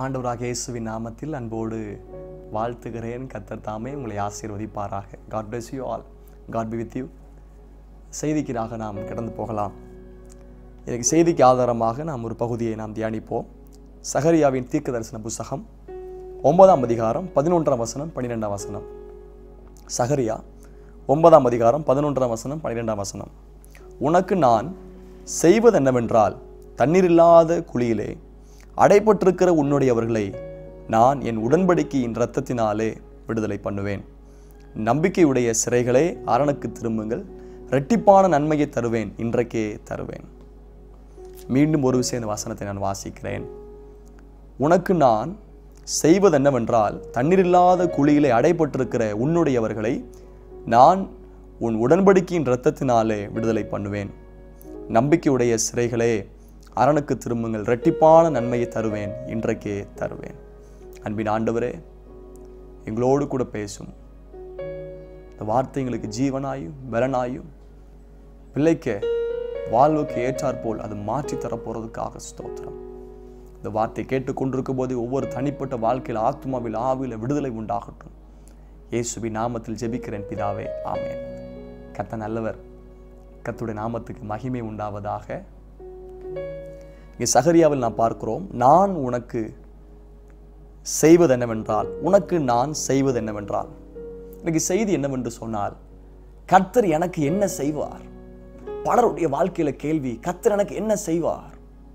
ஆண்டவராக இயேசுவின் நாமத்தில் அன்போடு வாழ்த்துகிறேன் கத்தர் தாமே உங்களை ஆசீர்வதிப்பாராக God bless you all God be with you செய்திக்கிறாக நாம் கடந்து போகலாம் எனக்கு செய்திக்கு ஆதாரமாக நாம் ஒரு பகுதியை நாம் தியானிப்போம் சகரியாவின் தீர்க்க தரிசன புஸ்தகம் ஒன்பதாம் அதிகாரம் பதினொன்றாம் வசனம் பன்னிரெண்டாம் வசனம் சகரியா ஒன்பதாம் அதிகாரம் பதினொன்றாம் வசனம் பன்னிரெண்டாம் வசனம் உனக்கு நான் செய்வது என்னவென்றால் தண்ணீரில்லாத குழியிலே அடைபட்டிருக்கிற உன்னுடையவர்களை நான் என் உடன்படிக்கையின் இரத்தத்தினாலே விடுதலை பண்ணுவேன் நம்பிக்கையுடைய சிறைகளே அரணுக்கு திரும்புங்கள் இரட்டிப்பான நன்மையை தருவேன் இன்றைக்கே தருவேன் மீண்டும் ஒரு விஷயம் இந்த வசனத்தை நான் வாசிக்கிறேன் உனக்கு நான் செய்வது என்னவென்றால் தண்ணீரில்லாத குழியிலே அடைபட்டிருக்கிற உன்னுடையவர்களை நான் உன் உடன்படிக்கையின் இரத்தத்தினாலே விடுதலை பண்ணுவேன் நம்பிக்கையுடைய சிறைகளே அரணுக்கு திரும்புங்கள் இரட்டிப்பான நன்மையை தருவேன் இன்றைக்கே தருவேன் அன்பின் ஆண்டவரே எங்களோடு கூட பேசும் இந்த வார்த்தை எங்களுக்கு ஜீவனாயும் பலனாயும் பிள்ளைக்கு வாழ்வுக்கு ஏற்றாற்போல் அது மாற்றி தரப்போறதுக்காக ஸ்தோத்திரம் இந்த வார்த்தை கேட்டுக்கொண்டிருக்கும் போது ஒவ்வொரு தனிப்பட்ட வாழ்க்கையில் ஆத்மாவில் ஆவியில் விடுதலை உண்டாகட்டும் இயேசுவி நாமத்தில் ஜெபிக்கிறேன் பிதாவே ஆமேன் கத்த நல்லவர் கத்துடைய நாமத்துக்கு மகிமை உண்டாவதாக இங்கே சகரியாவில் நாம் பார்க்கிறோம் நான் உனக்கு செய்வது என்னவென்றால் உனக்கு நான் செய்வது என்னவென்றால் இன்னைக்கு செய்தி என்னவென்று சொன்னால் கர்த்தர் எனக்கு என்ன செய்வார் பலருடைய வாழ்க்கையில கேள்வி கர்த்தர் எனக்கு என்ன செய்வார்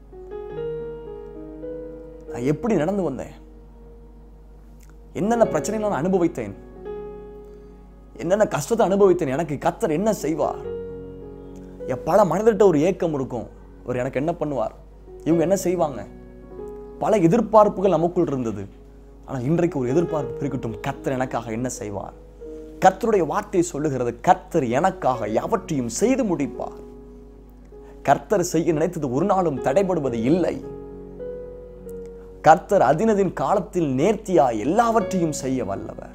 நான் எப்படி நடந்து வந்தேன் என்னென்ன பிரச்சனைகளை நான் அனுபவித்தேன் என்னென்ன கஷ்டத்தை அனுபவித்தேன் எனக்கு கர்த்தர் என்ன செய்வார் என் பல மனிதர்கிட்ட ஒரு ஏக்கம் இருக்கும் அவர் எனக்கு என்ன பண்ணுவார் இவங்க என்ன செய்வாங்க பல எதிர்பார்ப்புகள் நமக்குள் இருந்தது ஆனால் இன்றைக்கு ஒரு எதிர்பார்ப்பு இருக்கட்டும் கர்த்தர் எனக்காக என்ன செய்வார் கர்த்தருடைய வார்த்தை சொல்லுகிறது கர்த்தர் எனக்காக யாவற்றையும் செய்து முடிப்பார் கர்த்தர் செய்ய நினைத்தது ஒரு நாளும் தடைபடுவது இல்லை கர்த்தர் அதினதின் காலத்தில் நேர்த்தியா எல்லாவற்றையும் செய்ய வல்லவர்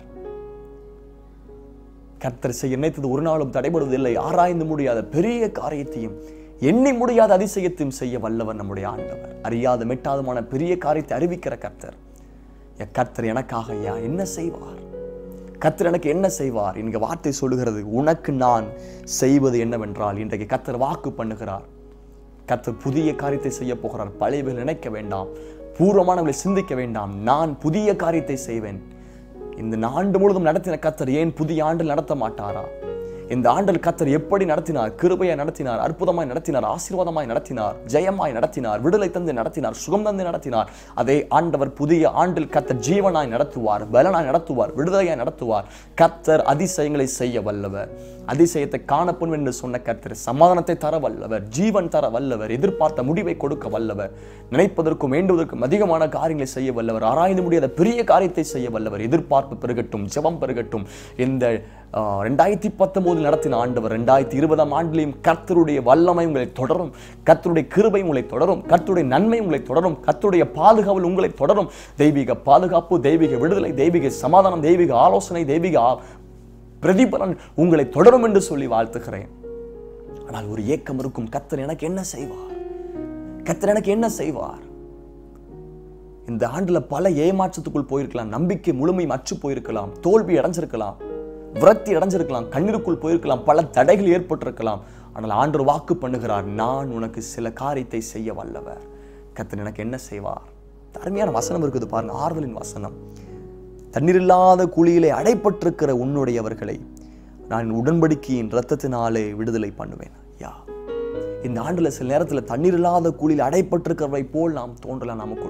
கர்த்தர் செய்ய நினைத்தது ஒரு நாளும் தடைபடுவதில்லை ஆராய்ந்து முடியாத பெரிய காரியத்தையும் எண்ணி முடியாத அதிசயத்தையும் செய்ய வல்லவர் நம்முடைய ஆண்டவர் அறியாத மெட்டாதமான பெரிய காரியத்தை அறிவிக்கிற கர்த்தர் என் கர்த்தர் எனக்காக யா என்ன செய்வார் கர்த்தர் எனக்கு என்ன செய்வார் இங்க வார்த்தை சொல்லுகிறது உனக்கு நான் செய்வது என்னவென்றால் இன்றைக்கு கர்த்தர் வாக்கு பண்ணுகிறார் கர்த்தர் புதிய காரியத்தை செய்ய போகிறார் பழையவர்கள் நினைக்க வேண்டாம் பூர்வமானவர்களை சிந்திக்க வேண்டாம் நான் புதிய காரியத்தை செய்வேன் இந்த ஆண்டு முழுவதும் நடத்தின கர்த்தர் ஏன் புதிய ஆண்டில் நடத்த மாட்டாரா இந்த ஆண்டில் கர்த்தர் எப்படி நடத்தினார் கிருபையை நடத்தினார் அற்புதமாய் நடத்தினார் ஆசீர்வாதமாய் நடத்தினார் ஜெயமாய் நடத்தினார் விடுதலை தந்து நடத்தினார் சுகம் தந்து நடத்தினார் அதே ஆண்டவர் புதிய ஆண்டில் கர்த்தர் ஜீவனாய் நடத்துவார் பலனாய் நடத்துவார் விடுதலையாய் நடத்துவார் கர்த்தர் அதிசயங்களை செய்ய வல்லவர் அதிசயத்தை காணப்படும் என்று சொன்ன கர்த்தர் சமாதானத்தை தர வல்லவர் ஜீவன் தர வல்லவர் எதிர்பார்த்த முடிவை கொடுக்க வல்லவர் நினைப்பதற்கும் வேண்டுவதற்கும் அதிகமான காரியங்களை செய்ய வல்லவர் ஆராய்ந்து முடியாத பெரிய காரியத்தை செய்ய வல்லவர் எதிர்பார்ப்பு பெருகட்டும் ஜெபம் பெருகட்டும் இந்த ரெண்டாயிரத்தி பத்தொன்பதில் நடத்தின ஆண்டவர் ரெண்டாயிரத்தி இருபதாம் ஆண்டிலையும் கர்த்தருடைய வல்லமை உங்களை தொடரும் கர்த்தருடைய கிருபை உங்களை தொடரும் கர்த்தருடைய நன்மை உங்களை தொடரும் கர்த்தருடைய பாதுகாவல் உங்களை தொடரும் தெய்வீக பாதுகாப்பு தெய்வீக விடுதலை தெய்வீக சமாதானம் தெய்வீக ஆலோசனை தெய்வீக பிரதிபலன் உங்களை தொடரும் என்று சொல்லி வாழ்த்துகிறேன் ஆனால் ஒரு ஏக்கம் இருக்கும் கர்த்தர் எனக்கு என்ன செய்வார் கர்த்தர் எனக்கு என்ன செய்வார் இந்த ஆண்டுல பல ஏமாற்றத்துக்குள் போயிருக்கலாம் நம்பிக்கை முழுமையும் அற்று போயிருக்கலாம் தோல்வி அடைஞ்சிருக்கலாம் விரக்தி அடைஞ்சிருக்கலாம் கண்ணீருக்குள் போயிருக்கலாம் பல தடைகள் ஏற்பட்டிருக்கலாம் ஆனால் ஆண்டு வாக்கு பண்ணுகிறார் நான் உனக்கு சில காரியத்தை செய்ய வல்லவர் கர்த்தர் எனக்கு என்ன செய்வார் அருமையான வசனம் இருக்குது பாருங்க ஆறுதலின் வசனம் தண்ணீரில்லாத குழியிலே அடைப்பட்டிருக்கிற உன்னுடையவர்களை நான் உடன்படிக்கையின் ரத்தத்தினாலே விடுதலை பண்ணுவேன் யா இந்த ஆண்டுல சில நேரத்தில் தண்ணீர் இல்லாத குழியில் அடைப்பட்டிருக்கிறவை போல் நாம் தோன்றலாம் நமக்குள்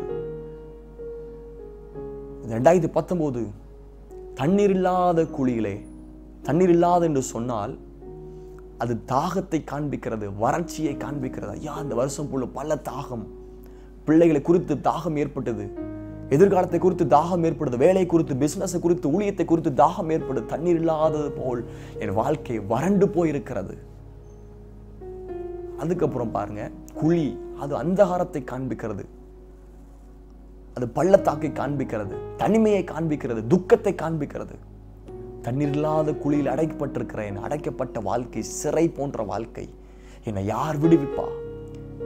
ரெண்டாயிரத்தி பத்தொன்பது தண்ணீர் இல்லாத குழியிலே தண்ணீர் இல்லாத என்று சொன்னால் அது தாகத்தை காண்பிக்கிறது வறட்சியை காண்பிக்கிறது ஐயா இந்த வருஷம் போல பல தாகம் பிள்ளைகளை குறித்து தாகம் ஏற்பட்டது எதிர்காலத்தை குறித்து தாகம் ஏற்படுது வேலை குறித்து பிசினஸ் குறித்து ஊழியத்தை குறித்து தாகம் ஏற்படுது தண்ணீர் இல்லாதது போல் என் வாழ்க்கை வறண்டு போயிருக்கிறது அதுக்கப்புறம் பாருங்க குழி அது அந்தகாரத்தை காண்பிக்கிறது அது பள்ளத்தாக்கை காண்பிக்கிறது தனிமையை காண்பிக்கிறது துக்கத்தை காண்பிக்கிறது தண்ணீர் இல்லாத குழியில் அடைக்கப்பட்டிருக்கிறேன் அடைக்கப்பட்ட வாழ்க்கை சிறை போன்ற வாழ்க்கை என்னை யார் விடுவிப்பா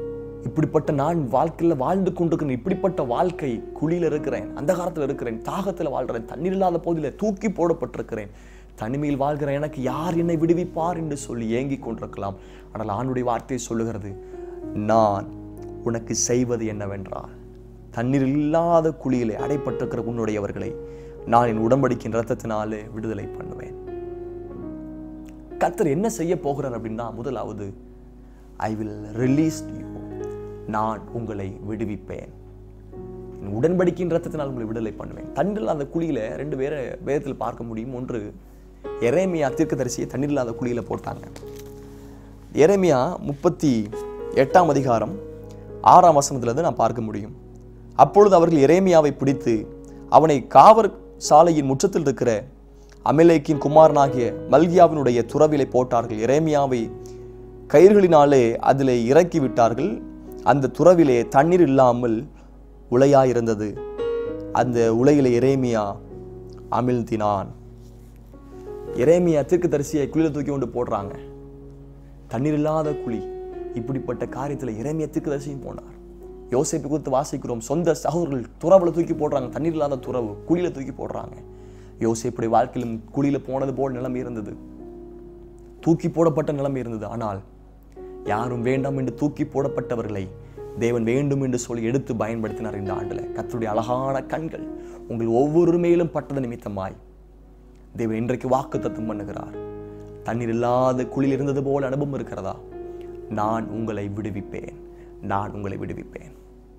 இப்படிப்பட்ட நான் வாழ்க்கையில வாழ்ந்து கொண்டிருக்கிறேன் இப்படிப்பட்ட வாழ்க்கை குழியில இருக்கிறேன் அந்த காலத்துல இருக்கிறேன் தாகத்துல வாழ்றேன் தண்ணீர் இல்லாத போதில தூக்கி போடப்பட்டிருக்கிறேன் தனிமையில் வாழ்கிற எனக்கு யார் என்னை விடுவிப்பார் என்று சொல்லி ஏங்கிக் கொண்டிருக்கலாம் ஆனால் ஆணுடைய வார்த்தை சொல்லுகிறது நான் உனக்கு செய்வது என்னவென்றால் தண்ணீர் இல்லாத குழியிலே அடைப்பட்டிருக்கிற உன்னுடையவர்களை நான் என் உடன்படிக்கின் ரத்தத்தினாலே விடுதலை பண்ணுவேன் கர்த்தர் என்ன செய்ய போகிறார் அப்படின்னா முதலாவது ஐ வில் ரிலீஸ் யூ நான் உங்களை விடுவிப்பேன் என் உடன்படிக்கையின் ரத்தத்தினால் உங்களை விடுதலை பண்ணுவேன் தண்ணீர் அந்த குழியில ரெண்டு பேரை வேதத்தில் பார்க்க முடியும் ஒன்று எரேமியா தீர்க்கதரிசியை தண்ணீர் இல்லாத குழியில போட்டாங்க எரேமியா முப்பத்தி எட்டாம் அதிகாரம் ஆறாம் வசனத்திலிருந்து நான் பார்க்க முடியும் அப்பொழுது அவர்கள் எரேமியாவை பிடித்து அவனை காவற் சாலையின் முற்றத்தில் இருக்கிற அமிலேக்கின் குமாரனாகிய மல்கியாவினுடைய துறவிலை போட்டார்கள் எரேமியாவை கயிறுகளினாலே அதிலே இறக்கி விட்டார்கள் அந்த துறவிலே தண்ணீர் இல்லாமல் உலையாயிருந்தது அந்த உலையிலே எரேமியா அமிழ்த்தினான் எரேமியா தீர்க்கதரிசியை குழியில தூக்கி கொண்டு போடுறாங்க தண்ணீர் இல்லாத குழி இப்படிப்பட்ட காரியத்தில் இறைமைய தீர்க்கதரிசியும் போனார் யோசேப்பு குறித்து வாசிக்கிறோம் சொந்த சகோதரர்கள் துறவுல தூக்கி போடுறாங்க தண்ணீர் இல்லாத துறவு குழியில தூக்கி போடுறாங்க யோசேப்புடைய வாழ்க்கையிலும் குழியில போனது போல் நிலைமை இருந்தது தூக்கி போடப்பட்ட நிலைமை இருந்தது ஆனால் யாரும் வேண்டாம் என்று தூக்கி போடப்பட்டவர்களை தேவன் வேண்டும் என்று சொல்லி எடுத்து பயன்படுத்தினார் இந்த ஆண்டுல கர்த்தருடைய அழகான கண்கள் உங்கள் ஒவ்வொரு மேலும் பட்டது நிமித்தமாய் தேவன் இன்றைக்கு வாக்குத்தத்தம் பண்ணுகிறார் தண்ணீர் இல்லாத குழியில் இருந்தது போல அனுபவம் இருக்கிறதா நான் உங்களை விடுவிப்பேன் நான் உங்களை விடுவிப்பேன்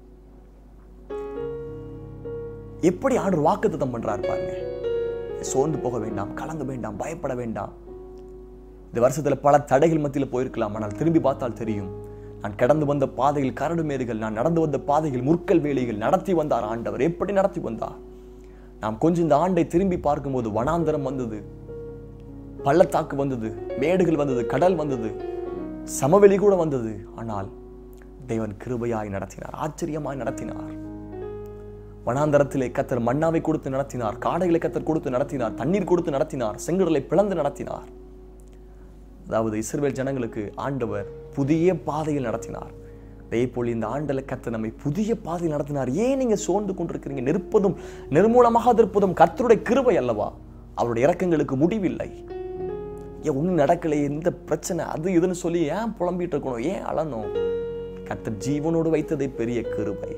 எப்படி ஆண்டவர் வாக்குத்தத்தம் பண்றாரு பாருங்க சோர்ந்து போக வேண்டாம் கலங்க வேண்டாம் பயப்பட வேண்டாம் இந்த வருஷத்துல பல தடைகள் மத்தியில் போயிருக்கலாம் ஆனால் திரும்பி பார்த்தால் தெரியும் நான் கடந்து வந்த பாதையில் கரடு மேடுகள் நான் நடந்து வந்த பாதையில் முற்கல் வேலைகள் நடத்தி வந்தார் ஆண்டவர் எப்படி நடத்தி வந்தார் நாம் கொஞ்சம் இந்த ஆண்டை திரும்பி பார்க்கும்போது வனாந்தரம் வந்தது பள்ளத்தாக்கு வந்தது மேடுகள் வந்தது கடல் வந்தது சமவெளி கூட வந்தது ஆனால் தேவன் கிருபையாய் நடத்தினார் ஆச்சரியமாய் நடத்தினார் வனாந்தரத்திலே கத்தர் மன்னாவை கொடுத்து நடத்தினார் காடைகளை கத்தர் கொடுத்து நடத்தினார் தண்ணீர் கொடுத்து நடத்தினார் செங்கடலை பிளந்து நடத்தினார் அதாவது இஸ்ரவேல் ஜனங்களுக்கு ஆண்டவர் புதிய பாதையில் நடத்தினார் அதே போல் இந்த ஆண்டல கர்த்தர் நம்மை புதிய பாதையில் நடத்தினார் ஏன் நீங்க சோர்ந்து கொண்டிருக்கிறீங்க நிற்பதும் நிர்மூலமாக இருப்பதும் கர்த்தருடைய கிருபை அல்லவா அவருடைய இறக்கங்களுக்கு முடிவில்லை ஏன் ஒன்றும் நடக்கலையே எந்த பிரச்சனை அது இதுன்னு சொல்லி ஏன் புலம்பிட்டு இருக்கணும் ஏன் அழணும் கர்த்தர் ஜீவனோடு வைத்ததே பெரிய கிருபை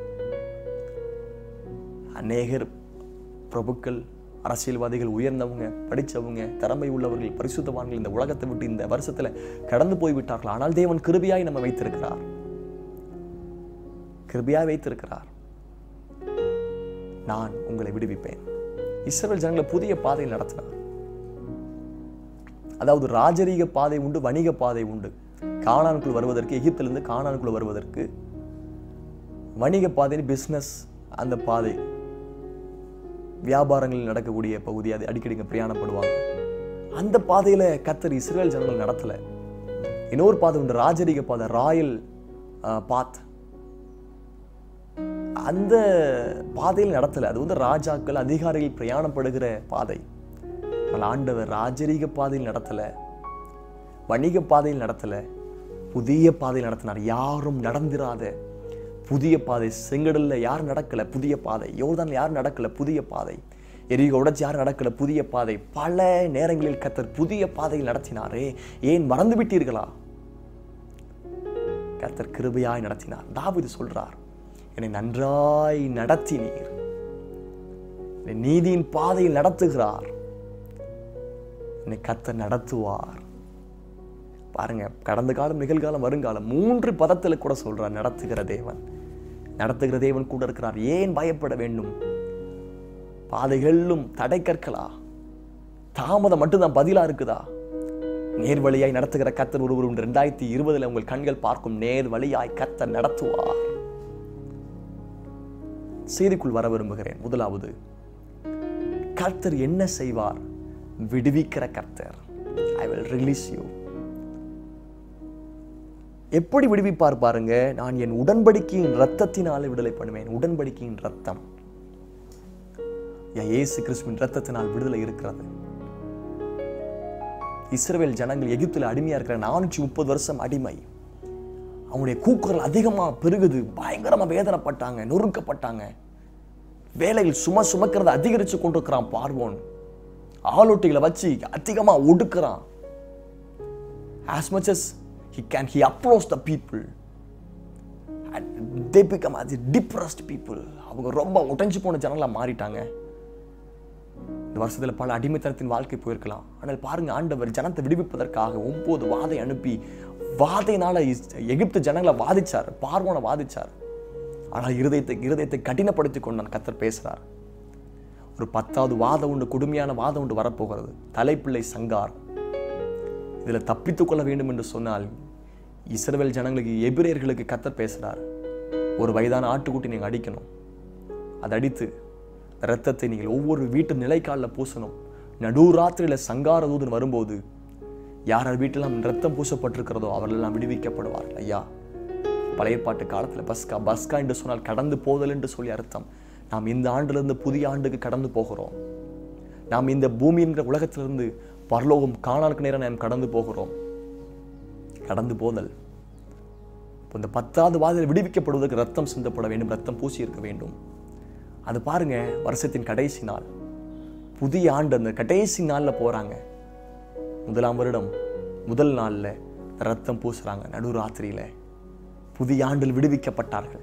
அநேகர் பிரபுக்கள் அரசியல்வாதிகள் உயர்ந்தவங்க படிச்சவங்க திறமை உள்ளவர்கள் பரிசுத்தவான்கள் இந்த உலகத்தை விட்டு இந்த வருஷத்துல கடந்து போய் விட்டார்கள் ஆனால் தேவன் கிருபையாய் நம்ம வைத்திருக்கிறார் கிருபையாய் வைத்திருக்கிறார் நான் உங்களை விடுவிப்பேன் இஸ்ரவேல் ஜனங்களை புதிய பாதையில் நடத்தினார் அதாவது ராஜரீக பாதை உண்டு வணிக பாதை உண்டு காணானுக்குள் வருவதற்கு எகிப்திலிருந்து காணானுக்குள் வருவதற்கு வணிக பாதை பிசினஸ் அந்த பாதை வியாபாரங்கள் நடக்கக்கூடிய பகுதி அது அடிக்கடி இங்க பிரயாணப்படுவாங்க அந்த பாதையில கத்தர் இஸ்ரேல் ஜனங்கள் நடத்தல இன்னொரு பாதை உண்டு ராஜரீக பாதை ராயல் பாத் அந்த பாதையில் நடத்தல அது வந்து ராஜாக்கள் அதிகாரிகள் பிரயாணப்படுகிற பாதை ஆனால் ஆண்டவர் ராஜரீக பாதையில் நடத்தல வணிக பாதையில் நடத்தல புதிய பாதையில் நடத்தினார் யாரும் நடந்திராத புதிய பாதை செங்கடல்ல யார் நடக்கல புதிய பாதை யோர்தான் யார் நடக்கல புதிய பாதை எரிக உடைச்சு யார் நடக்கல புதிய பாதை பல நேரங்களில் கத்தர் புதிய பாதையில் நடத்தினாரே ஏன் மறந்து விட்டீர்களா கத்தர் கிருபையாய் நடத்தினார் தாவீது சொல்றார் என்னை நன்றாய் நடத்தினீர் என்னை நீதியின் பாதையில் நடத்துகிறார் என்னை கத்தர் நடத்துவார் பாருங்க கடந்த காலம் நிகழ்காலம் வருங்காலம் மூன்று பதத்துல கூட சொல்றார் நடத்துகிற தேவன் நடத்துகிற தேவன் கூட இருக்கிறார் ஏன் பயப்பட வேண்டும் பாதைகளிலும் தடை கற்களா தாமதம் மட்டும்தான் பதிலா இருக்குதா நேர் வழியாய் நடத்துகிற கத்தர் ஒருவர் உண்டு ரெண்டாயிரத்தி இருபதுல உங்கள் கண்கள் பார்க்கும் நேர் வழியாய் கத்தர் நடத்துவார் செய்திக்குள் வர விரும்புகிறேன் முதலாவது கர்த்தர் என்ன செய்வார் விடுவிக்கிற கர்த்தர் ஐ வில் ரிலீஸ் யூ எப்படி விடுவிப்பார் பாருங்க நான் என் உடன்படிக்கையின் ரத்தத்தினாலே விடுதலை பண்ணுவேன் உடன்படிக்கையின் ரத்தம் என் இயேசு கிறிஸ்துவின் ரத்தத்தினால் விடுதலை இருக்கிறது இஸ்ரவேல் ஜனங்கள் எகிப்தில் அடிமையா இருக்கிற நானூற்றி முப்பது வருஷம் அடிமை அவங்களுடைய கூக்குரல் அதிகமாக பெருகுது பயங்கரமாக வேதனைப்பட்டாங்க நொறுக்கப்பட்டாங்க வேலையில் சும சுமக்கிறத அதிகரித்து கொண்டிருக்கிறான் பார்வோன் ஆலோட்டிகளை வச்சு அதிகமாக ஒடுக்குறான் as much as he can he approach the people and they become as depressed people அவங்க ரொம்ப உடைஞ்சு போன ஜனங்களா மாறிட்டாங்க இந்த வருஷத்துல பல அடிமைத்தனத்தின் வாழ்க்கை போயிருக்கலாம் ஆனால் பாருங்க ஆண்டவர் ஜனத்தை விடுவிப்பதற்காக ஒன்பது வாதை அனுப்பி வாதையினால இஸ்- எகிப்து ஜனங்களை வாதிச்சார் பார்வோனை வாதிச்சார் ஆனால் இருதயத்தை இருதயத்தை கடினப்படுத்தி கொண்டான் கத்தர் பேசுறார் ஒரு பத்தாவது வாதம் உண்டு கொடுமையான வாதம் உண்டு வரப்போகிறது தலைப்பிள்ளை சங்கார் இதில் தப்பித்துக் கொள்ள வேண்டும் என்று சொன்னால் இஸ்ரவேல் ஜனங்களுக்கு எபிரேயர்களுக்கு கத்தர் பேசுறார் ஒரு வயதான ஆட்டுக்குட்டி நீங்கள் அடிக்கணும் அதை அடித்து இரத்தத்தை நீங்கள் ஒவ்வொரு வீட்டு நிலைக்காலில் பூசணும் நடுராத்திரியில் சங்கார தூதன் வரும்போது யார் யார் வீட்டெல்லாம் ரத்தம் பூசப்பட்டிருக்கிறதோ அவர்களெல்லாம் விடுவிக்கப்படுவார்கள் ஐயா பழைய பாட்டு காலத்தில் பஸ்கா பஸ்கா என்று சொன்னால் கடந்து போதல் என்று சொல்லி அர்த்தம் நாம் இந்த ஆண்டிலிருந்து புதிய ஆண்டுக்கு கடந்து போகிறோம் நாம் இந்த பூமி என்கிற உலகத்திலிருந்து பரலோகம் காணாருக்கு நேரம் நாம் கடந்து போகிறோம் கடந்து போதல் இப்போ இந்த பத்தாவது வாதில் விடுவிக்கப்படுவதற்கு ரத்தம் சிந்தப்பட வேண்டும் ரத்தம் பூசி இருக்க வேண்டும் அது பாருங்க வருஷத்தின் கடைசி நாள் புதிய ஆண்டு அந்த கடைசி நாளில் போறாங்க முதலாம் வருடம் முதல் நாளில் ரத்தம் பூசுறாங்க நடுராத்திரியில புதிய ஆண்டில் விடுவிக்கப்பட்டார்கள்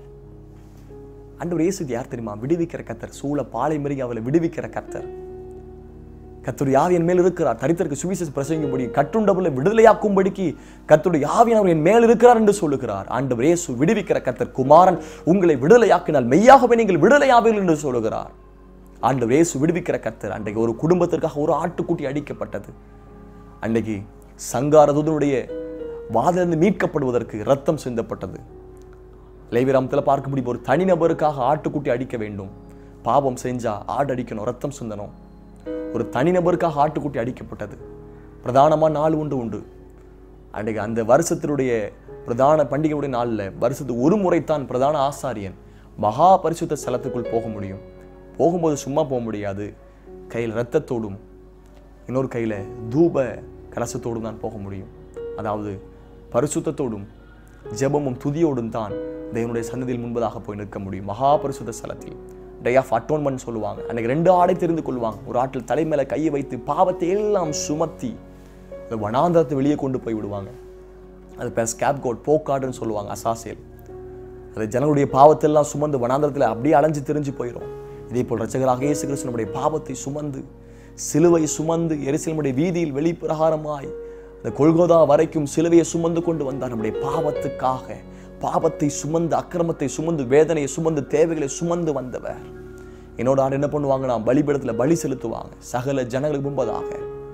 ஆண்டவர் இயேசு யார் தெரியுமா விடுவிக்கிற கர்த்தர் சூழ பாலை மறி அவளை விடுவிக்கிற கர்த்தர் கர்த்தருடைய ஆவி என் மேல் இருக்கிறார் தரித்திற்கு சுவிசேஷ பிரசங்கிக்கும்படி கட்டுண்டபுல விடுதலையாக்கும்படிக்கு கர்த்தருடைய ஆவியானவர் என் மேல் இருக்கிறார் என்று சொல்லுகிறார் ஆண்டவர் இயேசு விடுவிக்கிற கர்த்தர் குமாரன் உங்களை விடுதலையாக்கினால் மெய்யாகவே நீங்கள் விடுதலையாவீர்கள் என்று சொல்லுகிறார் ஆண்டவர் இயேசு விடுவிக்கிற கர்த்தர் அன்றைக்கு ஒரு குடும்பத்திற்காக ஒரு ஆட்டுக்குட்டி அடிக்கப்பட்டது அன்னைக்கு சங்காரதுடைய வாதிலிருந்து மீட்கப்படுவதற்கு ரத்தம் சிந்தப்பட்டது லேவிராமத்தில் பார்க்க முடியும் ஒரு தனிநபருக்காக ஆட்டுக்குட்டி அடிக்க வேண்டும் பாவம் செஞ்சா ஆடு அடிக்கணும் ரத்தம் சிந்தணும் ஒரு தனிநபருக்காக ஆட்டுக்குட்டி அடிக்கப்பட்டது பிரதானமா நாள் உண்டு உண்டு அன்றைக்கு அந்த வருஷத்தினுடைய பிரதான பண்டிகையுடைய நாளில் வருஷத்துக்கு ஒரு முறைத்தான் பிரதான ஆசாரியன் மகா பரிசுத்த ஸ்தலத்துக்குள் போக முடியும் போகும்போது சும்மா போக முடியாது கையில் இரத்தத்தோடும் இன்னொரு கையில் தூப கலசத்தோடும் தான் போக முடியும் அதாவது பரிசுத்தத்தோடும் ஜெபமும் துதியோடும் தான் தேவனுடைய சன்னதியில் முன்பதாக போய் நிற்க முடியும் மகா பரிசுத்த ஸ்தலத்தில் டே ஆஃப் அட்டோன்மெண்ட் சொல்லுவாங்க அன்னைக்கு ரெண்டு ஆடை தெரிந்து கொள்வாங்க ஒரு ஆட்டில் தலை மேல கையை வைத்து பாவத்தை எல்லாம் சுமத்தி இந்த வனாந்தரத்தை வெளியே கொண்டு போய் விடுவாங்க அது பேர் ஸ்கேப் கோட் போக்காடுன்னு சொல்லுவாங்க அசாசேல் அது ஜனங்களுடைய பாவத்தெல்லாம் சுமந்து வனாந்தரத்தில் அப்படியே அலைஞ்சு திரிஞ்சு போயிடும் இதே போல் ரச்சகராக இயேசு கிறிஸ்து நம்முடைய பாவத்தை சுமந்து சிலுவை சுமந்து எரிசிலமுடைய வீதியில் வெளிப்பிரகாரமாய் அந்த கொள்கோதா வரைக்கும் சிலுவையை சுமந்து கொண்டு வந்தார் நம்முடைய பாவத்துக்காக பாவத்தை சுமந்து அக்கிரமத்தை சுமந்து வேதனையை சுமந்து தேவைகளை சுமந்து வந்தவர் என்னோட ஆண்டு என்ன பண்ணுவாங்கன்னா பலிபீடத்துல பலி செலுத்துவாங்க சகல ஜனங்களுக்கு முன்பதாக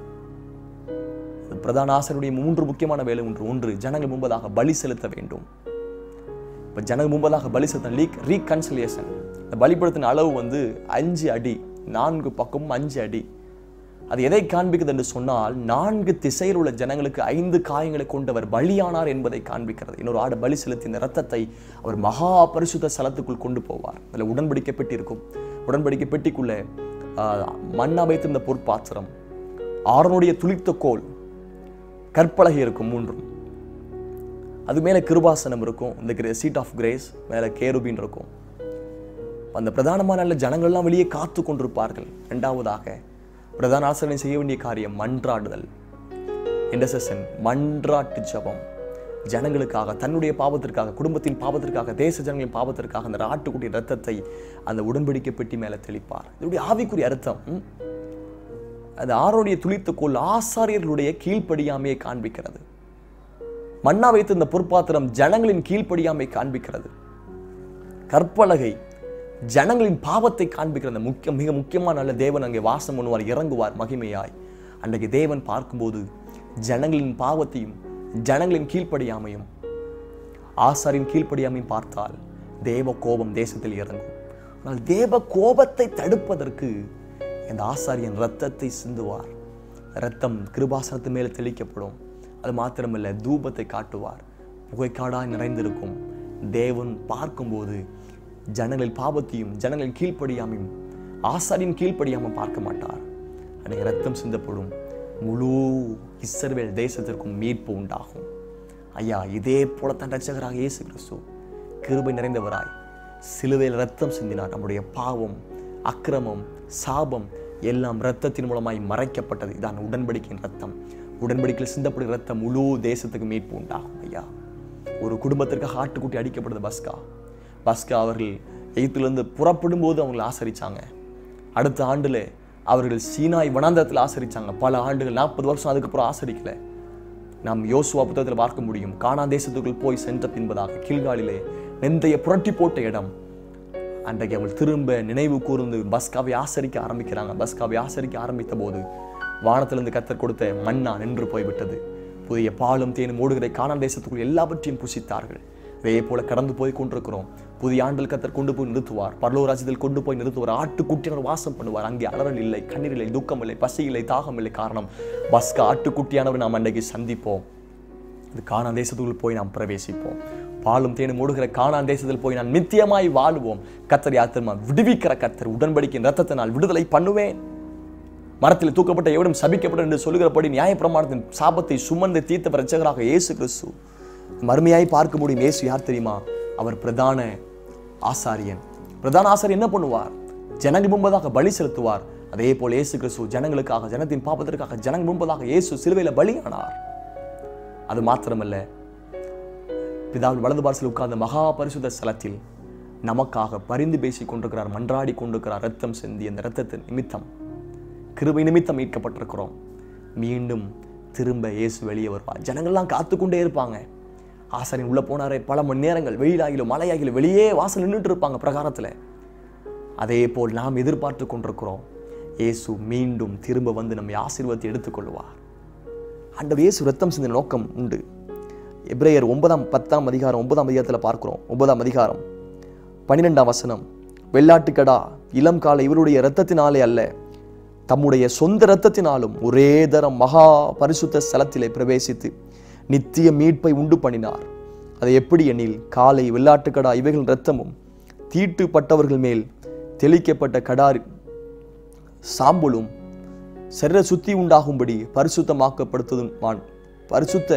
பிரதான ஆசிரியருடைய மூன்று முக்கியமான வேலை ஒன்று ஒன்று ஜனங்கள் முன்பதாக பலி செலுத்த வேண்டும் இப்போ ஜனங்கள் முன்பதாக பலி செலுத்த லீக் ரீகன்சிலியேஷன் இந்த பலிபடத்தின் அளவு வந்து அஞ்சு அடி நான்கு பக்கமும் அஞ்சு அடி அது எதை காண்பிக்கிறது என்று சொன்னால் நான்கு திசையில் உள்ள ஜனங்களுக்கு ஐந்து காயங்களை கொண்டவர் பலியானார் என்பதை காண்பிக்கிறது இன்னொரு ஆடு பலி செலுத்தி இந்த ரத்தத்தை அவர் மகா பரிசுத்த ஸ்தலத்துக்குள் கொண்டு போவார் அதில் உடன்படிக்கை பெட்டி இருக்கும் உடன்படிக்கை பெட்டிக்குள்ளே ஆஹ், மண்ணா வைத்திருந்த பொற்பாத்திரம் ஆறனுடைய துளித்த கோல் கற்பலகை இருக்கும் மூன்றும் அது மேலே கிருபாசனம் இருக்கும் இந்த சீட் ஆஃப் கிரேஸ் மேலே கேருபின் இருக்கும் அந்த பிரதானமான நல்ல ஜனங்கள்லாம் வெளியே காத்து கொண்டிருப்பார்கள் இரண்டாவதாக பிரதான ஆசிரியர் செய்ய வேண்டிய காரியம் மன்றாடுதல் இன்டர்செஷன் மன்றாட்டு ஜெபம் ஜனங்களுக்காக தன்னுடைய பாவத்திற்காக குடும்பத்தின் பாவத்திற்காக தேச ஜனங்களின் பாவத்திற்காக அந்த ஆட்டுக்குட்டி ரத்தத்தை அந்த உடன்படிக்கை பெட்டி மேலே தெளிப்பார் இதனுடைய ஆவிக்குரிய அர்த்தம் ம், அது ஆரோடைய துளித்த கோல் ஆசாரியர்களுடைய கீழ்ப்படியாமையை காண்பிக்கிறது மண்ணா வைத்து இந்த பொற்பாத்திரம் ஜனங்களின் கீழ்ப்படியாமை காண்பிக்கிறது கற்பலகை ஜனங்களின் பாவத்தை காண்பிக்கிற அந்த முக்கிய மிக முக்கியமான நல்ல தேவன் அங்கே வாசம் பண்ணுவார் இறங்குவார் மகிமையாய் அன்றைக்கு தேவன் பார்க்கும்போது ஜனங்களின் பாவத்தையும் ஜனங்களின் கீழ்ப்படியாமையும் ஆசாரின் கீழ்ப்படியாமையும் பார்த்தால் தேவ கோபம் தேசத்தில் இறங்கும் ஆனால் தேவ கோபத்தை தடுப்பதற்கு இந்த ஆசாரியன் இரத்தத்தை சிந்துவார் இரத்தம் கிருபாசனத்து மேலே தெளிக்கப்படும் அது மாத்திரமல்ல தூபத்தை காட்டுவார் புகைக்காடாய் நிறைந்திருக்கும் தேவன் பார்க்கும்போது ஜனங்களின் பாவத்தையும் ஜனங்களின் கீழ்ப்படியாமையும் ஆசாரியின் கீழ்ப்படியாமல் பார்க்க மாட்டார் அன்னைக்கு ரத்தம் சிந்தப்படும் முழு இஸ்ரவேல் தேசத்திற்கும் மீட்பு உண்டாகும் ஐயா இதே போல தன் ரட்சகராக இயேசு கிறிஸ்து கிருபை நிறைந்தவராய் சிலுவையில் ரத்தம் சிந்தினார் நம்முடைய பாவம் அக்கிரமம் சாபம் எல்லாம் இரத்தத்தின் மூலமாய் மறைக்கப்பட்டது இதான் உடன்படிக்கையின் ரத்தம் உடன்படிக்கையில் சிந்தப்படுகிற ரத்தம் முழு தேசத்துக்கு மீட்பு உண்டாகும் ஐயா ஒரு குடும்பத்திற்காக ஆட்டுக்குட்டி அடிக்கப்படுது பஸ்கா பஸ்கா அவர்கள் எகிப்திலிருந்து புறப்படும் போது அவங்களை ஆசரிச்சாங்க அடுத்த ஆண்டுல அவர்கள் சீனாய் வனாந்தரத்தில் ஆசரிச்சாங்க பல ஆண்டுகள் நாற்பது வருஷம் அதுக்கப்புறம் ஆசரிக்கல நாம் யோசுவா புத்தகத்தில் பார்க்க முடியும் கானா தேசத்துக்குள் போய் சென்ற பின்பதாக கீழ்காலிலே நெந்தைய புரட்டி போட்ட இடம் அன்றைக்கு அவள் திரும்ப நினைவு கூர்ந்து பஸ்காவை ஆசரிக்க ஆரம்பிக்கிறாங்க பஸ்காவை ஆசரிக்க ஆரம்பித்த போது வானத்திலிருந்து கத்தர் கொடுத்த மண்ணா நின்று போய்விட்டது புதிய பாலும் தேனும் ஓடுகிற கானான் தேசத்துக்குள் எல்லாவற்றையும் புசித்தார்கள் இதே போல கடந்து போய் கொண்டிருக்கிறோம் புதிய ஆண்டில் கத்தர் கொண்டு போய் நிறுத்துவார் பரலோராஜ்யத்தில் கொண்டு போய் நிறுத்துவார் ஆட்டுக்குட்டியானவர் வாசம் பண்ணுவார் அங்கே அலறல் இல்லை கண்ணீர் இல்லை துக்கம் இல்லை பசி இல்லை தாகம் இல்லை காரணம் பஸ்கா ஆட்டுக்குட்டியானவர் நாம் அன்றைக்கு சந்திப்போம் இது கானான் தேசத்துக்குள் போய் நாம் பிரவேசிப்போம் பாலும் தேனும் ஓடுகிற கானான் தேசத்தில் போய் நான் நித்தியமாய் வாழுவோம் கத்தர் யாத்திரமா விடுவிக்கிற கத்தர் உடன்படிக்கையின் ரத்தத்தினால் விடுதலை பண்ணுவேன் மரத்தில் தூக்கப்பட்ட எவனும் சபிக்கப்படும் என்று சொல்லுகிறபடி நியாயப்பிரமாணத்தின் சாபத்தை சுமந்து தீர்த்த ரட்சகராக இயேசு கிறிஸ்து மறுமையாய் பார்க்க முடியும் இயேசு யார் தெரியுமா அவர் பிரதான ஆசாரியன் பிரதான ஆசாரியன் என்ன பண்ணுவார் ஜனங்கள் முன்பதாக பலி செலுத்துவார் அதே போல் இயேசு கிறிஸ்து ஜனங்களுக்காக ஜனத்தின் பாப்பதற்காக ஜனங்கள் முன்பதாக இயேசு சிலுவையில் பலியானார் அது மாத்திரமல்ல பிதாவின் வலது பார்சல் உட்கார்ந்த மகா பரிசுத்த ஸ்தலத்தில் நமக்காக பரிந்து பேசிக் கொண்டிருக்கிறார் மன்றாடி கொண்டிருக்கிறார் ரத்தம் சிந்தி அந்த ரத்தத்தின் நிமித்தம் கிருபை நிமித்தம் மீட்கப்பட்டிருக்கிறோம் மீண்டும் திரும்ப இயேசு வெளியே வருவார் ஜனங்கள்லாம் காத்துக்கொண்டே இருப்பாங்க ஆசாரியன் உள்ள போனாரே பல மணி நேரங்கள் வெயிலாகிலும் மழையாகிலும் வெளியே வாசல் நின்றுட்டு இருப்பாங்க பிரகாரத்துல அதே போல் நாம் எதிர்பார்த்து கொண்டிருக்கிறோம் இயேசு மீண்டும் திரும்ப வந்து நம்மை ஆசீர்வாதத்தை எடுத்துக்கொள்வார் ஆண்டவர் இயேசு ரத்தம் சிந்தின நோக்கம் உண்டு எப்ரேயர் ஒன்பதாம் பத்தாம் அதிகாரம் ஒன்பதாம் அதிகாரத்தில் பார்க்கிறோம் ஒன்பதாம் அதிகாரம் பன்னிரெண்டாம் வசனம் வெள்ளாட்டுக்கடா இளம் கால இவருடைய இரத்தத்தினாலே அல்ல தம்முடைய சொந்த இரத்தத்தினாலும் ஒரே தரம் மகா பரிசுத்த ஸ்தலத்திலே பிரவேசித்து நித்திய மீட்பை உண்டு பண்ணினார் அது எப்படி எனில் காலை வெள்ளாட்டுக்கடா இவைகளின் இரத்தமும் தீட்டுப்பட்டவர்கள் மேல் தெளிக்கப்பட்ட கடாரி சாம்பலும் சரீர சுத்தி உண்டாகும்படி பரிசுத்தமாக்கப்படுத்ததும் பரிசுத்த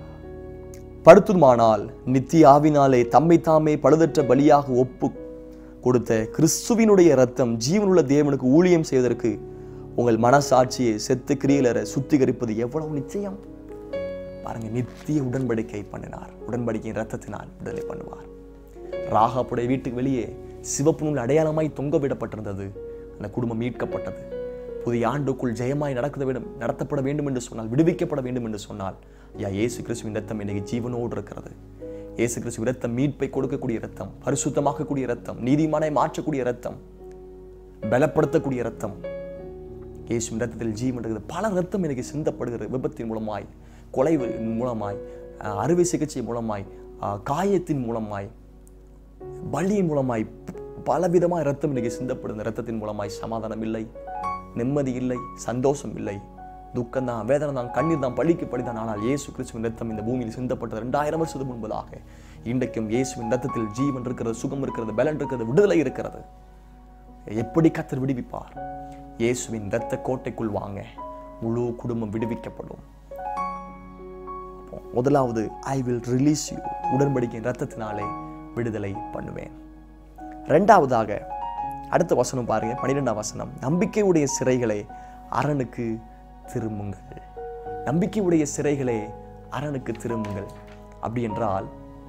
படுத்துமானால் நித்திய ஆவினாலே தம்மை தாமே பழுதற்ற பலியாக ஒப்பு கொடுத்த கிறிஸ்துவினுடைய ரத்தம் ஜீவனுள்ள தேவனுக்கு ஊழியம் செய்வதற்கு உங்கள் மனசாட்சியை செத்து கிரியலர சுத்திகரிப்பது எவ்வளவு நிச்சயம் பாருங்க நித்திய உடன்படிக்கை பண்ணினார் உடன்படிக்கையின் ரத்தத்தினால் விடுதலை பண்ணுவார் ராகாப்புடைய வீட்டுக்கு வெளியே சிவப்பு நூல் அடையாளமாய் தொங்க விடப்பட்டிருந்தது அந்த குடும்பம் மீட்கப்பட்டது புதிய ஆண்டுக்குள் ஜெயமாய் நடக்க வேண்டும் நடத்தப்பட வேண்டும் என்று சொன்னால் விடுவிக்கப்பட வேண்டும் என்று சொன்னால் ஐயா இயேசு கிறிஸ்துவின் ரத்தம் இன்னைக்கு ஜீவனோடு இருக்கிறது இயேசு கிறிஸ்துவின் ரத்தம் மீட்பை கொடுக்கக்கூடிய ரத்தம் பரிசுத்தமாக்கக்கூடிய ரத்தம் நீதிமானை மாற்றக்கூடிய ரத்தம் பலப்படுத்தக்கூடிய ரத்தம் இயேசுவின் ரத்தத்தில் ஜீவன் இருக்குது பல ரத்தம் எனக்கு சிந்தப்படுகிறது விபத்தின் மூலமாய் கொலை மூலமாய் அஹ், அறுவை சிகிச்சை மூலமாய் அஹ், காயத்தின் மூலமாய் பலியின் மூலமாய் பலவிதமாய் ரத்தம் இன்னைக்கு சிந்தப்படுது ரத்தத்தின் மூலமாய் சமாதானம் இல்லை நிம்மதி இல்லை சந்தோஷம் இல்லை துக்கம் தான் வேதனை தான் கண்ணீர் தான் பழிக்கு படிதான் ஆனால் இயேசு கிறிஸ்துவின் ரத்தம் இந்த பூமியில் சிந்தப்பட்டது ரெண்டாயிரம் வருஷத்துக்கு முன்பதாக இன்றைக்கும் இயேசுவின் ரத்தத்தில் ஜீவன் இருக்கிறது சுகம் இருக்கிறது பலன் இருக்கிறது விடுதலை இருக்கிறது எப்படி கத்தர் விடுவிப்பார் இயேசுவின் இரத்த கோட்டைக்குள் வாங்க முழு குடும்பம் விடுவிக்கப்படும் அப்போ முதலாவது ஐ வில் ரிலீஸ் யூ உடன்படிக்கையின் ரத்தத்தினாலே விடுதலை பண்ணுவேன் ரெண்டாவதாக அடுத்த வசனம் பாருங்க பன்னிரெண்டாம் வசனம் நம்பிக்கையுடைய சிறைகளே அரணுக்கு திரும்புங்கள் நம்பிக்கையுடைய சிறைகளே அரணுக்கு திரும்புங்கள் அப்படி என்றால்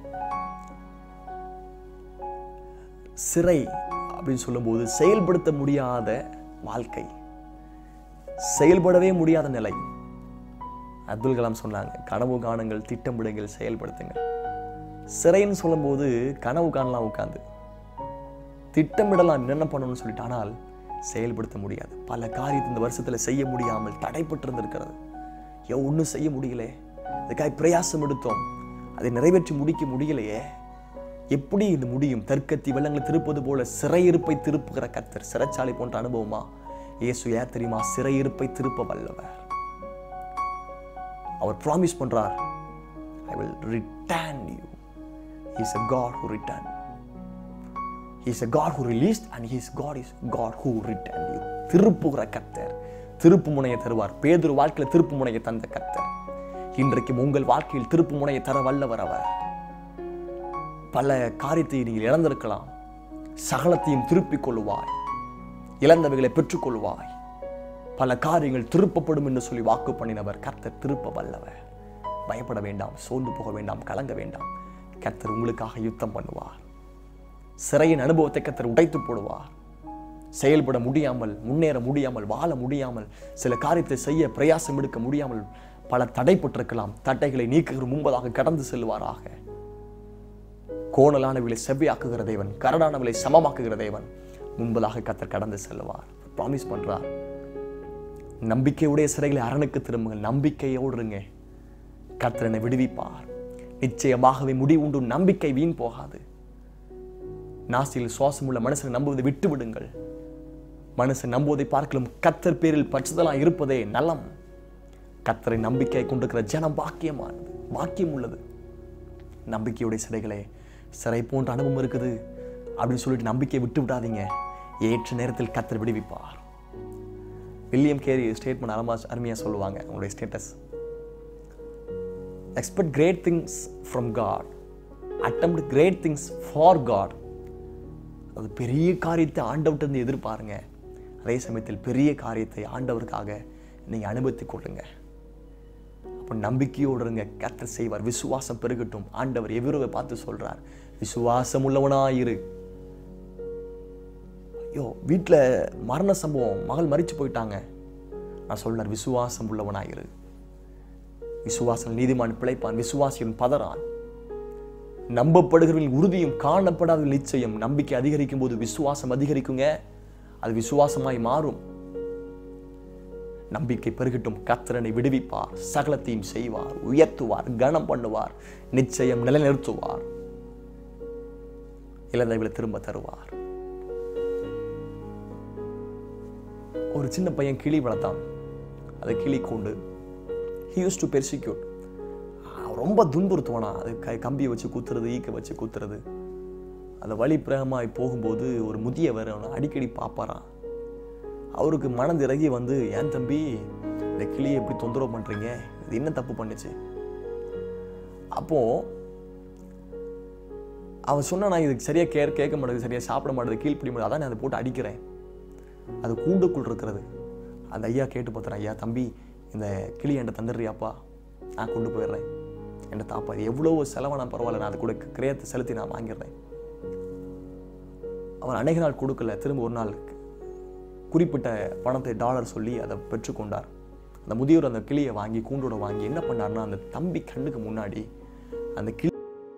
சிறை அப்படின்னு சொல்லும்போது செயல்படுத்த முடியாத வாழ்க்கை செயல்படவே முடியாத நிலை அப்துல் கலாம் சொன்னாங்க கனவு காணுங்கள் திட்டமிடுங்கள் செயல்படுத்துங்கள் சிறைன்னு சொல்லும்போது கனவு காணலாம் உட்காந்து திட்டமிடலாம் என்னென்ன பண்ணணும்னு சொல்லிட்டு ஆனால் செயல்படுத்த முடியாது பல காரியத்தை இந்த வருஷத்துல செய்ய முடியாமல் தடைப்பட்டு இருந்திருக்கிறது ஏன் ஒன்றும் செய்ய முடியல இதுக்காக பிரயாசம் எடுத்தோம் அதை நிறைவேற்றி முடிக்க முடியலையே எப்படி இது முடியும் தற்கத்தி வெள்ளங்களை திருப்பது போல சிறையிருப்பை திருப்புகிற கத்தர் சிறைச்சாலை போன்ற அனுபவமா இயேசு ஏன் தெரியுமா சிறையிருப்பை திருப்ப வல்லவர் அவர் ப்ராமிஸ் பண்றார் I will return you is a God who returned He is a God who released and He is God is God who returned you. திருப்புகிற கர்த்தர் திருப்பு முனையை தருவார் பேதுரு வாழ்க்கையில திருப்பு முனையை தந்த கர்த்தர் இன்றைக்கும் உங்கள் வாழ்க்கையில் திருப்பு முனையை தர வல்லவர் அவர் பல காரியத்தை நீங்கள் இழந்திருக்கலாம் சகலத்தையும் திருப்பிக் கொள்ளுவாய் இழந்தவைகளை பெற்றுக்கொள்வாய் பல காரியங்கள் திருப்பப்படும் என்று சொல்லி வாக்கு பண்ணினவர் கர்த்தர் திருப்ப வல்லவர் பயப்பட வேண்டாம் சோர்ந்து போக வேண்டாம் கலங்க வேண்டாம் கர்த்தர் உங்களுக்காக யுத்தம் பண்ணுவார் சிறையின் அனுபவத்தை கர்த்தர் உடைத்து போடுவார் செயல்பட முடியாமல் முன்னேற முடியாமல் வாழ முடியாமல் சில காரியத்தை செய்ய பிரயாசம் எடுக்க முடியாமல் பல தடைப்பட்டிருக்கலாம் தடைகளை நீக்குகிற முன்பதாக கடந்து செல்வாராக கோணலானவளை செவ்வையாக்குகிற தேவன் கரடானவளை சமமாக்குகிற தேவன் முன்பதாக கத்தர் கடந்து செல்வார் ப்ராமிஸ் பண்றார் நம்பிக்கையுடைய சிறைகளை அரணுக்கு திரும்புங்கள் நம்பிக்கையோடு இருங்க கர்த்தர் என்னை விடுவிப்பார் நிச்சயமாகவே முடிவுண்டு நம்பிக்கை வீண் போகாது நாசியில் சுவாசம் உள்ள மனுஷனை நம்புவதை விட்டு விடுங்கள் மனுஷன் நம்புவதை பார்க்கலும் கத்தர் பேரில் பட்சதெல்லாம் இருப்பதே நலம் கத்தரை நம்பிக்கை கொண்டிருக்கிற ஜனம் பாக்கியமானது பாக்கியம் உள்ளது நம்பிக்கையுடைய சிறைகளே சிறை போன்ற அனுபவம் இருக்குது அப்படின்னு சொல்லிட்டு நம்பிக்கையை விட்டு விடாதீங்க ஏற்ற நேரத்தில் கத்தர் விடுவிப்பார் வில்லியம் கேரி ஸ்டேட்மெண்ட் அருமா அருமையாக சொல்லுவாங்க உங்களுடைய status expect great things from God attempt great things for God அது பெரிய காரியத்தை ஆண்டவர்கிட்ட எதிர்பாருங்க அதே சமயத்தில் பெரிய காரியத்தை ஆண்டவருக்காக நீங்கள் அனுபவித்துக் கொள்ளுங்க அப்போ நம்பிக்கையோடு இருங்க கர்த்தர் செய்வார் விசுவாசம் பெருகட்டும் ஆண்டவர் எவரோவை பார்த்து சொல்றார் விசுவாசம் உள்ளவனாயிரு ஐயோ வீட்டில் மரண சம்பவம் மகள் மறிச்சு போயிட்டாங்க நான் சொல்றார் விசுவாசம் உள்ளவனாயிரு விசுவாசம் நீதிமான் பிழைப்பான் விசுவாசியின் பதறான் நம்பப்படுகிறவர்கள் உறுதியும் காணப்படாத நிச்சயம் நம்பிக்கை அதிகரிக்கும் போது விசுவாசம் அதிகரிக்குங்க அது விசுவாசமாய் மாறும் நம்பிக்கை பெருகட்டும் கத்திரனை விடுவிப்பார் சகலத்தையும் செய்வார் உயர்த்துவார் கனம் பண்ணுவார் நிச்சயம் நிலைநிறுத்துவார் இழந்தவர்களை திரும்ப தருவார் ஒரு சின்ன பையன் கிளி வளர்த்தான் அதை கிளி கொண்டு ஹி யூஸ் டு பெர்சிக்யூட் ரொம்ப துன்புறுத்துவானா அது க கம்பியை வச்சு குத்துறது ஈக்க வச்சு குத்துறது அந்த வழி பிரகமாய் போகும்போது ஒரு முதியவர் அவனை அடிக்கடி பார்ப்பாராம் அவருக்கு மனதிறகி வந்து ஏன் தம்பி இந்த கிளியை எப்படி தொந்தரவு பண்றீங்க இது என்ன தப்பு பண்ணுச்சு அப்போ அவன் சொன்னா நான் இதுக்கு சரியா கேர் கேட்க மாட்டேது சரியா சாப்பிட மாட்டேது கீழ்ப்பிடி மாட்டேது அதான் நான் அதை போட்டு அடிக்கிறேன் அது கூண்டுக்குள் இருக்கிறது அந்த ஐயா கேட்டு பார்த்துறேன் ஐயா தம்பி இந்த கிளி என்கிட்ட தந்துடுறியாப்பா நான் கொண்டு போயிடுறேன் என்கிட்ட தாப்பா இது எவ்வளோ செலவானா பரவாயில்ல நான் அது கூட கிரயத்தை செலுத்தி நான் வாங்கிடுறேன் அவன் அநேக நாள் கொடுக்கல திரும்ப ஒரு நாள் குறிப்பிட்ட பணத்தை டாலர் சொல்லி அதை பெற்றுக்கொண்டார் அந்த முதியோர் அந்த கிளியை வாங்கி கூண்டோட வாங்கி என்ன பண்ணார்னா அந்த தம்பி கண்ணுக்கு முன்னாடி அந்த கிளி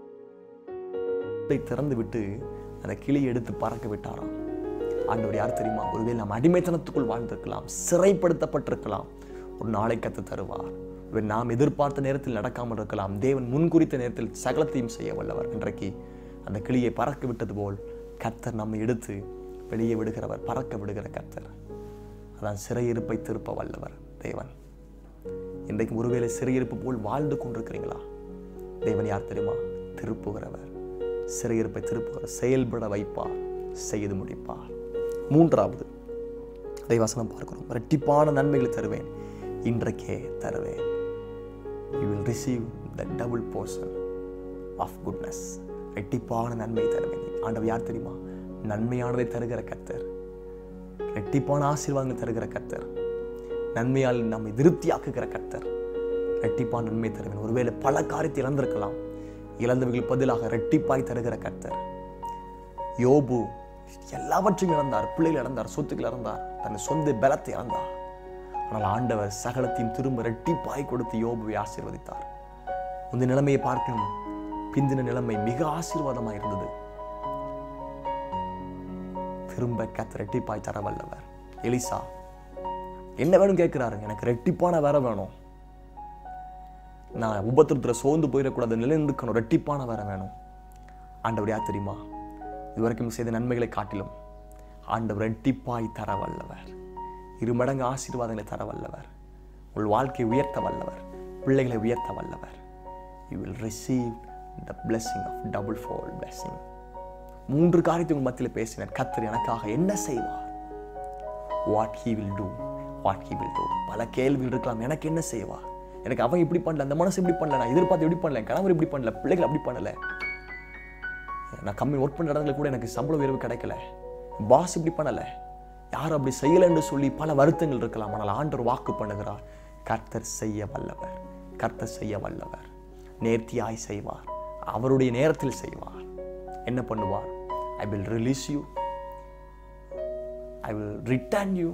திறந்து விட்டு அந்த கிளியை எடுத்து பறக்க விட்டாராம் ஆண்டவர் யார் தெரியுமா ஒருவேளை நாம் அடிமைத்தனத்துக்குள் வாழ்ந்திருக்கலாம் சிறைப்படுத்தப்பட்டிருக்கலாம் ஒரு நாளை கத்து தருவார் ஒருவேளை நாம் எதிர்பார்த்த நேரத்தில் நடக்காமல் இருக்கலாம் தேவன் முன்குறித்த நேரத்தில் சகலத்தையும் செய்ய வல்லவர் இன்றைக்கு அந்த கிளியை பறக்க விட்டது போல் கர்த்தர் நம்மை எடுத்து வெளியே விடுகிறவர் பறக்க விடுகிற கர்த்தர் அதான் சிறையிருப்பை திருப்ப வல்லவர் தேவன் இன்றைக்கு ஒருவேளை சிறையிருப்பு போல் வாழ்ந்து கொண்டிருக்கிறீங்களா தேவன் யார் தெரியுமா திருப்புகிறவர் சிறையிருப்பை திருப்புகிறவர் செயல்பட வைப்பார் செய்து முடிப்பார் மூன்றாவது வசனம் பார்க்கிறோம் இரட்டிப்பான நன்மைகளை தருவேன் இன்றைக்கே தருவேன் you will receive the double portion of goodness ரெட்டிப்பான நன்மை தருவேன் ஆண்டவர் யார் தெரியுமா நன்மையானதை தருகிற கர்த்தர் ரெட்டிப்பான ஆசீர்வாதங்களை தருகிற கர்த்தர் நன்மையால் நம்மை திருப்தியாக்குகிற கர்த்தர் ரெட்டிப்பான நன்மை தருவேன் ஒருவேளை பல காரியத்தை இழந்திருக்கலாம் இழந்தவர்கள் பதிலாக ரெட்டிப்பாய் தருகிற கர்த்தர் யோபு எல்லாவற்றையும் இழந்தார் பிள்ளைகள் இழந்தார் சொத்துக்கள் இழந்தார் தன் சொந்த பலத்தை இழந்தார் ஆனால் ஆண்டவர் சகலத்தையும் திரும்ப ரெட்டிப்பாய் கொடுத்து யோபுவை ஆசீர்வதித்தார் இந்த நிலைமையை பார்க்கணும் பிந்தின நிலைமை மிக ஆசீர்வாதமாக இருந்தது திரும்ப கத்த ரெட்டிப்பாய் தர வல்லவர் எலிசா என்ன வேணும் கேட்கிறாரு எனக்கு ரெட்டிப்பான வேற வேணும் நான் உபத்திரத்தில் சோர்ந்து போயிடக்கூடாது நிலைநிற்கணும் ரெட்டிப்பான வேற வேணும் ஆண்டவர் யார் தெரியுமா இதுவரைக்கும் செய்த நன்மைகளை காட்டிலும் ஆண்டவர் ரெட்டிப்பாய் தர வல்லவர் இரு மடங்கு ஆசீர்வாதங்களை தர வல்லவர் உங்கள் வாழ்க்கையை உயர்த்த வல்லவர் பிள்ளைகளை உயர்த்த வல்லவர் you will receive the blessing of double fold blessing மூன்று காரியத்தை உங்கள் மத்தியில் பேசினார் கத்தர் எனக்காக என்ன செய்வார் what he will do what he will do பல கேள்விகள் இருக்கலாம் எனக்கு என்ன செய்வார் எனக்கு அவன் இப்படி பண்ணல அந்த மனசு இப்படி பண்ணல நான் எதிர்பார்த்து இப்படி பண்ணல என் கணவர் இப்படி பண்ணல பிள்ளைகள் அப்படி பண்ணல நான் கம்மி ஒர்க் பண்ணுற இடத்துல கூட எனக்கு சம்பள உயர்வு கிடைக்கல பாஸ் இப்படி பண்ணல யாரும் அப்படி செய்யலைன்னு சொல்லி பல வருத்தங்கள் இருக்கலாம் ஆனால் ஆண்டவர் வாக்கு பண்ணுகிறார் கர்த்தர் செய்ய வல்லவர் கர்த்தர் செய்ய வல்லவர் நேர்த்தியாய் செய்வார் அவருடைய நேரத்தில் செய்வார் என்ன பண்ணுவார் I will release you I will return you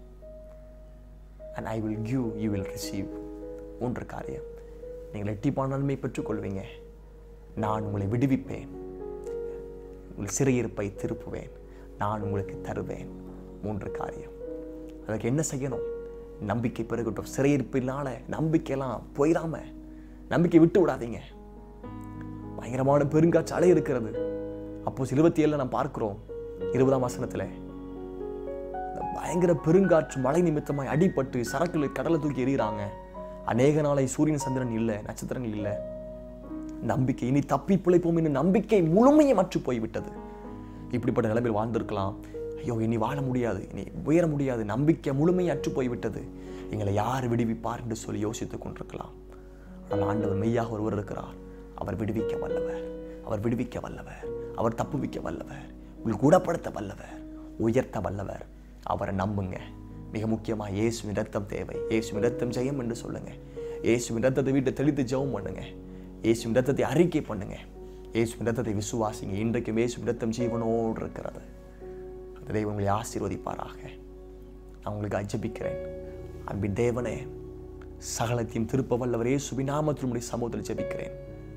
and I will give you will receive மூன்று காரியம் நீங்கள் எட்டிப்பான நன்மை பெற்றுக்கொள்வீங்க நான் உங்களை விடுவிப்பேன் உங்கள் சிறையிருப்பை திருப்புவேன் நான் உங்களுக்கு தருவேன் மூன்று காரியம் அதுக்கு என்ன செய்யணும் நம்பிக்கை பெருகட்டும் சிறையிருப்பினால நம்பிக்கையெல்லாம் போயிடாம நம்பிக்கை விட்டு விடாதீங்க பயங்கரமான பெருங்காற்று அலை இருக்கிறது அப்போ இருபத்தி ஏழுல நாம் பார்க்கிறோம் இருபதாம் வசனத்துல இந்த பயங்கர பெருங்காற்று மழை நிமித்தமாய் அடிபட்டு சரக்குல கடலை தூக்கி எறிகிறாங்க அநேக நாளை சூரியன் சந்திரன் இல்லை நட்சத்திரங்கள் இல்லை நம்பிக்கை இனி தப்பி பிழைப்போம் என்று நம்பிக்கை முழுமையும் அற்று போய்விட்டது இப்படிப்பட்ட நிலைமையில் வாழ்ந்திருக்கலாம் ஐயோ இனி வாழ முடியாது இனி உயர முடியாது நம்பிக்கை முழுமையும் அற்று போய்விட்டது எங்களை யார் விடுவிப்பார் என்று சொல்லி யோசித்துக் கொண்டிருக்கலாம் ஆனால் ஆண்டவர் மெய்யாக ஒருவர் இருக்கிறார் அவர் விடுவிக்க வல்லவர் அவர் விடுவிக்க வல்லவர் அவர் தப்புவிக்க வல்லவர் உங்கள் குணப்படுத்த வல்லவர் உயர்த்த வல்லவர் அவரை நம்புங்க மிக முக்கியமாக இயேசுவின் ரத்தம் தேவை இயேசுவின் ரத்தம் ஜெயம் என்று சொல்லுங்க இயேசுவின் ரத்தத்தை வீட்டை தெளித்து ஜெபம் பண்ணுங்க இயேசுவின் ரத்தத்தை அறிக்கை பண்ணுங்க இயேசுவின் ரத்தத்தை விசுவாசிங்க இன்றைக்கும் இயேசுவின் ரத்தம் ஜீவனோடு இருக்கிறது அந்த தெய்வம் உங்களை ஆசீர்வதிப்பாராக நான் உங்களுக்கு அஜபிக்கிறேன் அன்பின் தேவனே சகலத்தையும் திருப்ப வல்லவர் இயேசுவின் நாமத்தில் உடைய சமூகத்தில் ஜெபிக்கிறேன்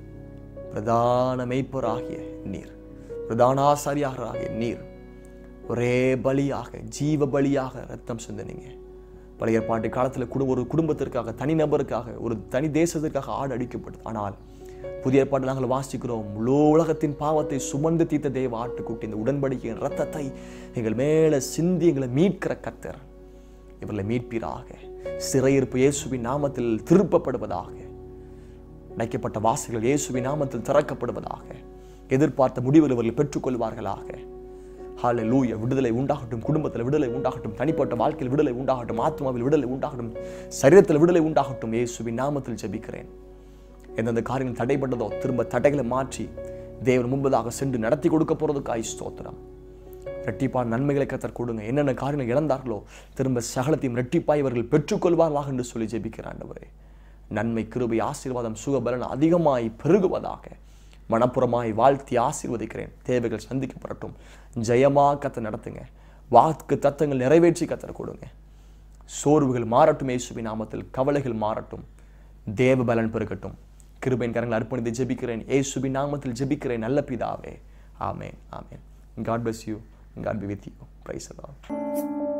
பிரதான மெய்ப்பராகிய நீர் பிரதான ஆசாரியாகராகிய நீர் ஒரே பலியாக ஜீவ பலியாக ரத்தம் சிந்தினீங்க பழைய ஏற்பாட்டு காலத்தில் குடு ஒரு குடும்பத்திற்காக தனிநபருக்காக ஒரு தனி தேசத்திற்காக ஆடு அடிக்கப்பட்டது ஆனால் புதிய ஏற்பாட்டில் நாங்கள் வாசிக்கிறோம் முழு உலகத்தின் பாவத்தை சுமந்து தீர்த்த தேவ ஆட்டுக்குட்டி இந்த உடன்படிக்கையின் ரத்தத்தை எங்கள் மேலே சிந்தி எங்களை மீட்கிற கத்தர் இவர்களை மீட்பீராக சிறையிருப்பு இயேசுவின் நாமத்தில் திருப்பப்படுவதாக அடைக்கப்பட்ட வாசல்கள் இயேசுவின் நாமத்தில் திறக்கப்படுவதாக எதிர்பார்த்த முடிவில் இவர்கள் பெற்றுக்கொள்வார்களாக ஹாலே லூய விடுதலை உண்டாகட்டும் குடும்பத்தில் விடுதலை உண்டாகட்டும் தனிப்பட்ட வாழ்க்கையில் விடுதலை உண்டாகட்டும் ஆத்மாவில் விடுதலை உண்டாகட்டும் சரீரத்தில் விடுதலை உண்டாகட்டும் இயேசுவின் நாமத்தில் ஜெபிக்கிறேன் எந்தெந்த காரியங்கள் தடைப்பட்டதோ திரும்ப தடைகளை மாற்றி தேவன் முன்பதாக சென்று நடத்தி கொடுக்க போறதுக்காய் ஸ்தோத்திரம் ரெட்டிப்பான நன்மைகளை கத்தர் கொடுங்க என்னென்ன காரியங்கள் இழந்தார்களோ திரும்ப சகலத்தையும் ரெட்டிப்பாய் இவர்கள் பெற்றுக்கொள்வார்களாக என்று சொல்லி ஜெபிக்கிறாண்டவரே நன்மை கிருபை ஆசீர்வாதம் சுகபலன் அதிகமாய் பெருகுவதாக மனப்புறமாய் வாழ்த்தி ஆசீர்வதிக்கிறேன் தேவைகள் சந்திக்கப்படட்டும் ஜெயமா கத்தை நடத்துங்க வாக்கு தத்தங்கள் நிறைவேற்றி கத்தர் கொடுங்க சோர்வுகள் மாறட்டும் இயேசுவின் நாமத்தில் கவலைகள் மாறட்டும் தேவ பலன் பெருகட்டும் கிருபையின் கரங்களை அர்ப்பணித்து ஜெபிக்கிறேன் இயேசுவின் நாமத்தில் ஜெபிக்கிறேன் நல்ல பிதாவே ஆமேன் ஆமேன் God bless you God be with you praise அதான்